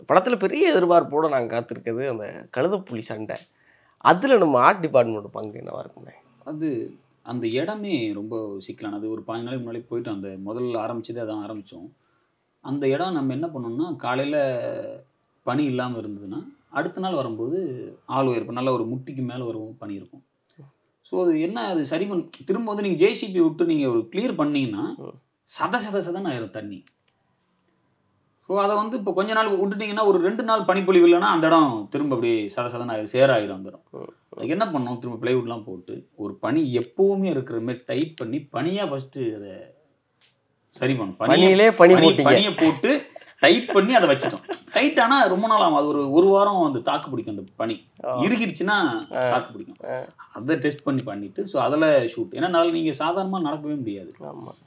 படத்தில் பெரிய எதிர்பார்ப்போடு நாங்கள் காத்திருக்கிறது அந்த கழுதப்புலி சண்டை அதில் நம்ம ஆர்ட் டிபார்ட்மெண்ட் பங்கு என்னவா இருக்குமே அது அந்த இடமே ரொம்ப சிக்கலானது ஒரு பாஞ்சு நாளைக்கு முன்னாடி போயிட்டு அந்த முதல்ல ஆரம்பிச்சதே அதான் ஆரம்பித்தோம் அந்த இடம் நம்ம என்ன பண்ணோம்னா காலையில் பனி இல்லாமல் இருந்ததுன்னா அடுத்த நாள் வரும்போது ஆள் உயர்ப்பு நல்ல ஒரு முட்டிக்கு மேலே ஒரு பனி இருக்கும் ஸோ அது என்ன அது சரி பண்ண திரும்ப வந்து நீங்கள் ஜேசிபி விட்டு நீங்கள் ஒரு கிளியர் பண்ணீங்கன்னா ம். சத சத சதன்னு ஆயிரும் தண்ணி ஸோ அதை வந்து இப்போ கொஞ்ச நாள் விட்டுட்டீங்கன்னா ஒரு ரெண்டு நாள் பனிப்பொழிவு இல்லைன்னா அந்த இடம் திரும்ப அப்படியே சத சதன்னு ஆயிரும் சேராயிரும் அந்த இடம் ம். அதுக்கு என்ன பண்ணோம் திரும்ப பிளைவுட்லாம் போட்டு ஒரு பனி எப்பவுமே இருக்கிற மாதிரி டைட் பண்ணி பனியாக ஃபஸ்ட்டு அதை சரி பண்ணணும் பனியை பனியிலே பனி பனி போட்டீங்க பனியை போட்டு டைட் பண்ணி அதை வச்சிட்டோம் டைட் ஆனா ரொம்ப நாள் ஆகும் அது ஒரு ஒரு வாரம் அந்த தாக்கு பிடிக்கும் அந்த பனி ஆ. இறுகிடுச்சுன்னா தாக்கு பிடிக்கும் ஆ. அதை டெஸ்ட் பண்ணி பண்ணிட்டு ஸோ அதில் ஷூட் ஏன்னா நாளைக்கு நீங்கள் சாதாரணமாக நடக்கவே முடியாது ஆமாம்